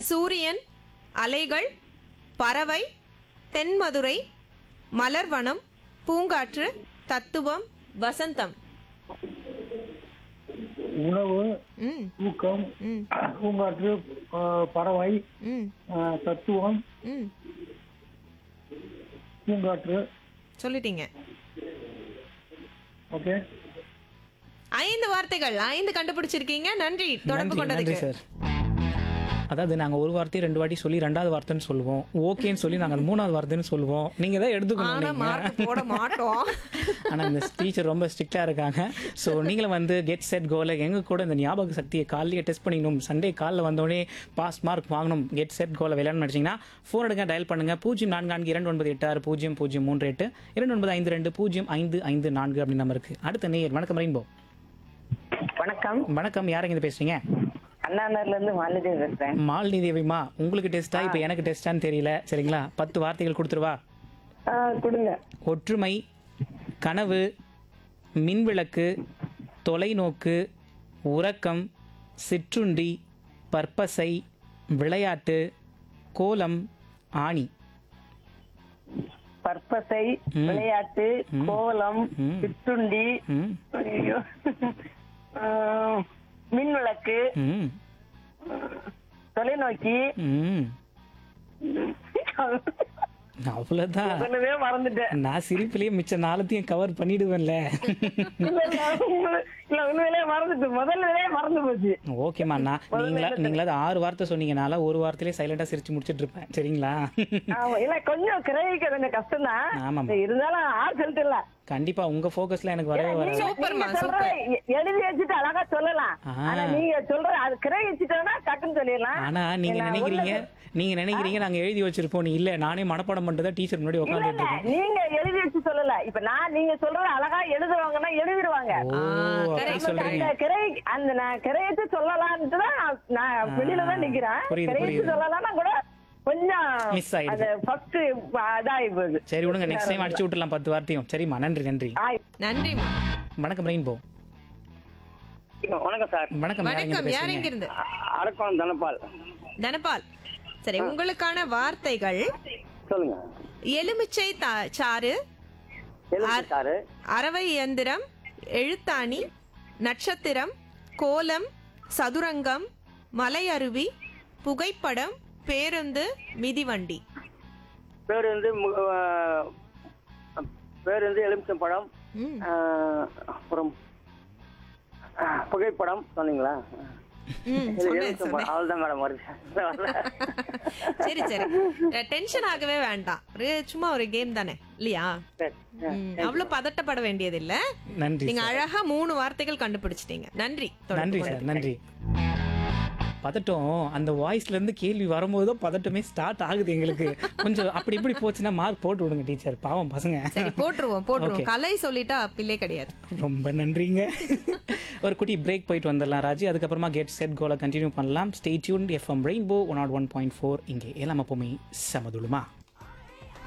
சூரியன் அலைகள் பறவை தென்மதுரை மலர்வனம் பூங்காற்று தத்துவம் வசந்தம் உணவு ம் தூக்கம் ம் பூங்காற்று ஆ, பறவை ம் ஆ, தத்துவம் ம் பூங்காற்று சொல்லிட்டீங்க ஓகே ஐந்து வார்த்தைகள் ஐந்து கண்டுபிடிச்சிருக்கீங்க நன்றி தொடர்பு நன்றி நன்றி கொண்டதுக்கு சார் அதாவது நாங்கள் ஒரு வார்த்தையை ரெண்டு வாட்டி சொல்லி ரெண்டாவது வார்த்தைன்னு சொல்லுவோம் ஓகேன்னு சொல்லி நாங்கள் மூணாவது வார்த்தைன்னு சொல்லுவோம் நீங்கள் தான் ஆனா எடுத்துக்கணும் மார்க் போட மாட்டோம் ஆனால் இந்த டீச்சர் ரொம்ப ஸ்ட்ரிக்டாக இருக்காங்க ஸோ நீங்களும் வந்து கெட் செட் கோல எங்க கூட இந்த ஞாபக சக்தியை காலையே டெஸ்ட் பண்ணிக்கணும் சண்டே காலில் வந்தோடனே பாஸ் மார்க் வாங்கணும் கெட் செட் கோல விளையாடணும் நினச்சிங்கன்னா ஃபோன் எடுங்க டயல் பண்ணுங்க பூஜ்ஜியம் நான்கு நான்கு இரண்டு ஒன்பது எட்டு ஆறு பூஜ்ஜியம் பூஜ்ஜியம் மூன்று எட்டு இரண்டு ஒன்பது ஐந்து ரெண்டு பூஜ்ஜியம் ஐந்து ஐந்து நான்கு அப்படின்னு நம்பர் இருக்கு அடுத்த நேயர் வணக்கம் ரெயின்போ வணக்கம் வணக்கம் யாருங்க இது பேசுறீங்க அண்ணாநகர்ல இருந்து மாலதி பேசுறேன் மாலினி தேவிமா உங்களுக்கு டெஸ்டா இப்போ எனக்கு டெஸ்டான்னு தெரியல சரிங்களா பத்து வார்த்தைகள் கொடுத்துருவா ஆ, கொடுங்க ஒற்றுமை கனவு மின்விளக்கு தொலைநோக்கு உறக்கம் சிற்றுண்டி பற்பசை விளையாட்டு கோலம் ஆணி பற்பசை விளையாட்டு கோலம் ம். சிற்றுண்டி ம் ஐயோ. ஆ, மின்விளக்கு ம் தொலைநோக்கி ம் அவ்வளோதான் சொல்லவே மறந்துட்டேன் நான் சிரிப்பிலேயே மிச்ச நாளத்தையும் கவர் பண்ணிடுவேன்ல இல்ல, இல்ல, உண்மை- இல்ல உண்மையிலேயே மறந்துட்டு முதல்லவே மறந்து போச்சு ஓகேம்மா நான் நீங்களா நீங்களாவது ஆறு வார்த்தை சொன்னீங்கனால ஒரு வார்த்தையிலே சைலண்டா சிரிச்சு முடிச்சிட்டு இருப்பேன் சரிங்களா ஆமா இல்ல கொஞ்சம் கிரகிக்க கொஞ்சம் கஷ்டம் ஆமாம். தான் இருந்தாலும் ஆள் சொல்லிட்டு இல்ல கண்டிப்பா உங்க ஃபோக்கஸ்ல எனக்கு வரவே வராது நீங்க- சூப்பர்மா, நீங்க சொல்றத எ- எழுதி வச்சுட்டு அழகா சொல்லலாம் ஆ. ஆனா நீங்க சொல்ற அது கிரகிச்சுட்டோம்னா டக்குன்னு சொல்லிடலாம் ஆனா நீங்க நான் நினைக்கிறீங்க உள்ள- நீங்க நினைக்கிறீங்க நாங்க எழுதி வச்சிருப்போம் நீ இல்ல நானே மனப்பாடம் பண்ணிட்டு தான் டீச்சர் முன்னாடி இல்ல உட்காந்துட்டு இல்ல இருக்கேன் நீங்க எழுதி வச்சு சொல்லல இப்ப நான் நீங்க சொல்றது அழகா எழுதுவாங்கன்னா எழுதிருவாங்க ஓ அப்படி correct. சொல்றீங்க அந்த கிரை அந்த நான் கிரையத்து சொல்லலாம்னு தான் நான் வெளியில தான் நிக்கிறேன் புரியுது, கிரையத்து புரியுது. சொல்லலாம்னா கூட கொஞ்சம் Miss ஆயிடுது. அந்த ஃபர்ஸ்ட் இதாகி போகுது சரி விடுங்க நெக்ஸ்ட் டைம் அடிச்சு விட்டுலாம் பத்து வார்த்தையும் சரிம்மா நன்றி நன்றி ஆய். நன்றிம்மா வணக்கம் ரெயின்போ வணக்கம் சார் வணக்கம் யாருங்க வணக்கம் யார் பேசுறீங்க எங்க இருந்து அரக்கோணம் தனபால் தனபால் சரி உங்களுக்கான வார்த்தைகள் சொல்லுங்க எலுமிச்சை தா- சாறு எழுபத்தி சாரு அரவை இயந்திரம் எழுத்தாணி நட்சத்திரம் கோலம் சதுரங்கம் மலையருவி புகைப்படம் பேருந்து மிதிவண்டி பேர் வந்து மு- ஆஹ், பேர் வந்து எலுமிச்சம் பழம் ம். ஆஹ், அப்புறம் ஆஹ், புகைப்படம் சொன்னீங்களா ம், இது சொன்னேன், எலுமிச்சம் பழம் சொன்னேன். அவ்வளவுதான் மேடம் வருது சரி சரி டென்ஷன் ஆகவே வேண்டாம் ஒரு சும்மா ஒரு கேம் தானே இல்லையா சரி ம், அவ்வளவு பதட்டப்பட வேண்டியது இல்ல நன்றி நீங்க சார் அழகா மூணு வார்த்தைகள் கண்டுபிடிச்சிட்டீங்க நன்றி தொடர்பு நன்றி கொண்டதுக்கு. சார் நன்றி பதட்டம் அந்த வாய்ஸ்ல இருந்து கேள்வி வரும்போது தான் பதட்டமே ஸ்டார்ட் ஆகுது எங்களுக்கு கொஞ்சம் அப்படி இப்படி போச்சுன்னா மார்க் போட்டு விடுங்க டீச்சர் பாவம் பசங்க சரி போட்டுருவோம் Okay. போட்டுருவோம் கலை சொல்லிட்டா பிள்ளை கிடையாது ரொம்ப நன்றிங்க ஒரு குட்டி பிரேக் போயிட்டு வந்துடலாம் ராஜி அதுக்கப்புறமா கெட் செட் கோலை கண்டினியூ பண்ணலாம் stay tuned FM rainbow one nought one point four இங்கே எல்லாம் எப்பவுமே சமதுலுமா